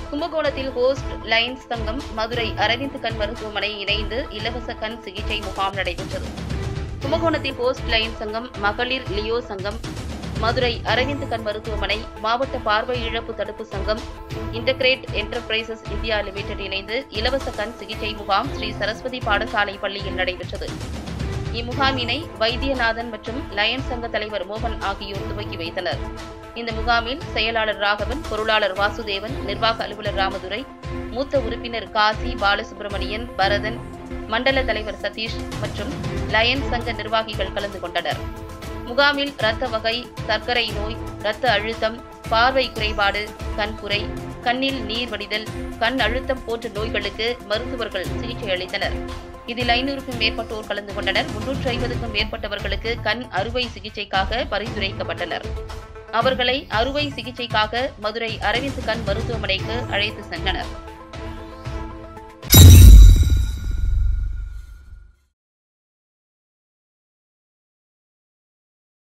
கும்பகோணத்தில் host lines சங்கம் மதுரை அரவிந்த் கண் மருத்துவமனை இணைந்து இலவச கண் சிகிச்சை முகாம் நடைபெற்றது கும்பகோணத்தில் ஹோஸ்ட் லைன் சங்கம் மகளிர் லியோ சங்கம் மதுரை அரவிந்த் கண் மருத்துவமனை மாவட்ட பார்வை இழப்பு தடுப்பு சங்கம் இன்டகிரேட் என்டர்பிரைசஸ் இந்தியா லிமிடெட் இணைந்து இலவச கண் சிகிச்சை முகாம் ஸ்ரீ சரஸ்வதி பாடசாலை பள்ளியில் நடைபெற்றது இம்முகாமினை வைத்தியநாதன் மற்றும் லயன்ஸ் சங்க தலைவர் மோகன் ஆகியோர் துவக்கி வைத்தனர் இந்த முகாமில் செயலாளர் ராகவன் பொருளாளர் வாசுதேவன் நிர்வாக அலுவலர் ராமதுரை மூத்த உறுப்பினர் காசி பாலசுப்ரமணியன் பரதன் மண்டல தலைவர் சதீஷ் மற்றும் லயன்ஸ் சங்க நிர்வாகிகள் கலந்து கொண்டனர் முகாமில் இரத்த வகை சர்க்கரை நோய் இரத்த அழுத்தம் பார்வை குறைபாடு கண்புரை கண்ணில் நீர் வடிதல் கண் அழுத்தம் போன்ற நோய்களுக்கு மருத்துவர்கள் சிகிச்சை அளித்தனர் இதில் ஐநூறுக்கும் மேற்பட்டோர் கலந்து கொண்டனர் முன்னூற்று ஐம்பதுக்கும் மேற்பட்டவர்களுக்கு கண் அறுவை சிகிச்சைக்காக பரிந்துரைக்கப்பட்டனர் அவர்களை அறுவை சிகிச்சைக்காக மதுரை அரவிந்த் கண் மருத்துவமனைக்கு அழைத்து சென்றனர்